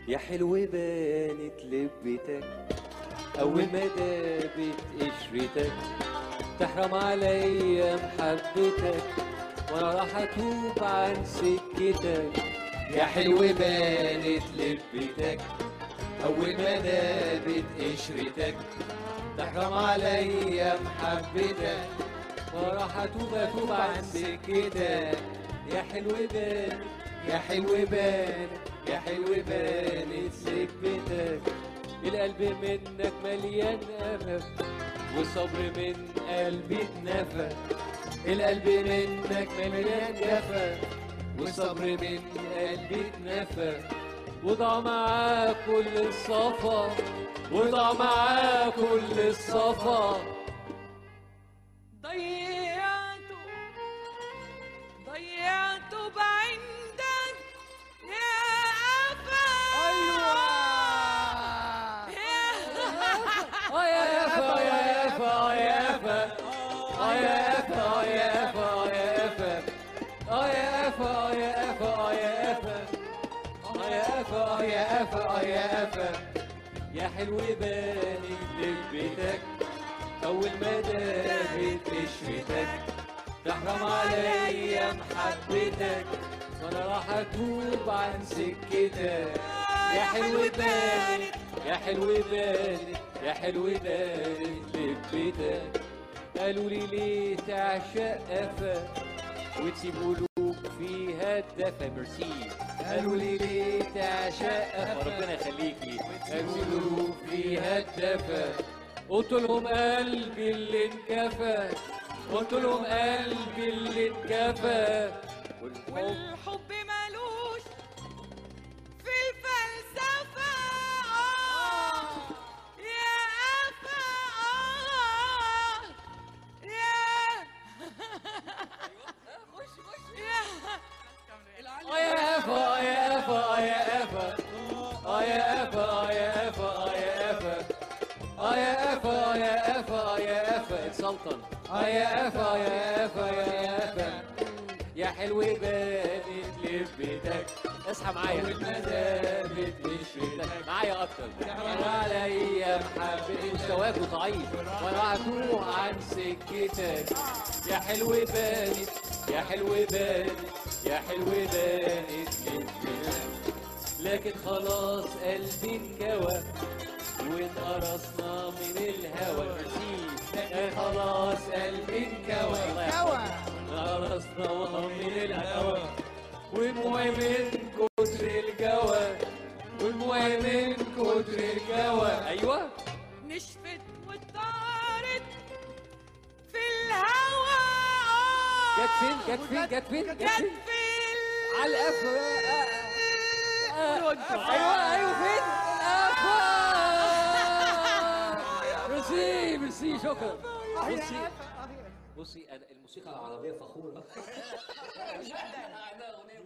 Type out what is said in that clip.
يا حلو بانت لبتك أول ما دابت قشرتك تحرم عليا محبتك وأنا راح أتوب عن سكتك يا حلو بانت لبتك أول ما دابت قشرتك تحرم عليا محبتك وأنا راح أتوب أتوب عن سكتك يا حلو بانت يا حلو بانت يا حلو بانت سكتك القلب منك مليان أمل والصبر من قلبي اتنفى القلب منك مليان جفا والصبر من قلبي اتنفى وضع معاه كل الصفا وضع معاه كل الصفا ضيعته ضيعته بعندك يا أفا اه يا يافا اه يا يافا اه يا يافا اه يا يافا اه يا يافا اه يا يافا اه يا يافا اه يا يافا اه يا يافا اه يا يافا اه يا يافا يا حلو باني لبتك اول ما دابت قشرتك تحرم عليا محبتك وانا راح اتوب عن سكتك يا حلو باني يا حلو باني يا حلو باني لبتك قالوا لي ليه تعشق قفا وتسيب قلوب فيها الدفا ميرسي قالوا لي ليه تعشق قفا ربنا يخليكي قالوا لي قلوب فيها الدفا قلت لهم قلبي اللي انكفى قلت لهم قلبي اللي انكفى والحب والحب ملوش في الفلسفة آه يا أفا آه يا اه يا افا اه يا افا اه يا افا اه يا افا اه يا افا اه يا افا اه يا افا اه يا افا اه يا افا السلطن اه يا افا اه يا افا يا افا يا حلو بانت لبتك اصحى معايا ما دابت قشرتك معايا اكتر تحرم عليا محبتي مستواك ضعيف وانا هتوه عن سكتك يا حلو بانت يا حلو بانت يا حلو بانت لبتك لكن خلاص قلبي انكوى وانقرصنا من الهوى لكن خلاص قلبي انكوى انقرصنا من الهوى والمهم من كتر الجوى والمهم من كتر الجوى ايوه نشفت وطارت في الهوى جت فين جت فين جت فين جت جت فين في على القفا ايوه ايوه فين القفا ميرسي ميرسي شكرا بصي بصي أنا الموسيقى العربيه فخوره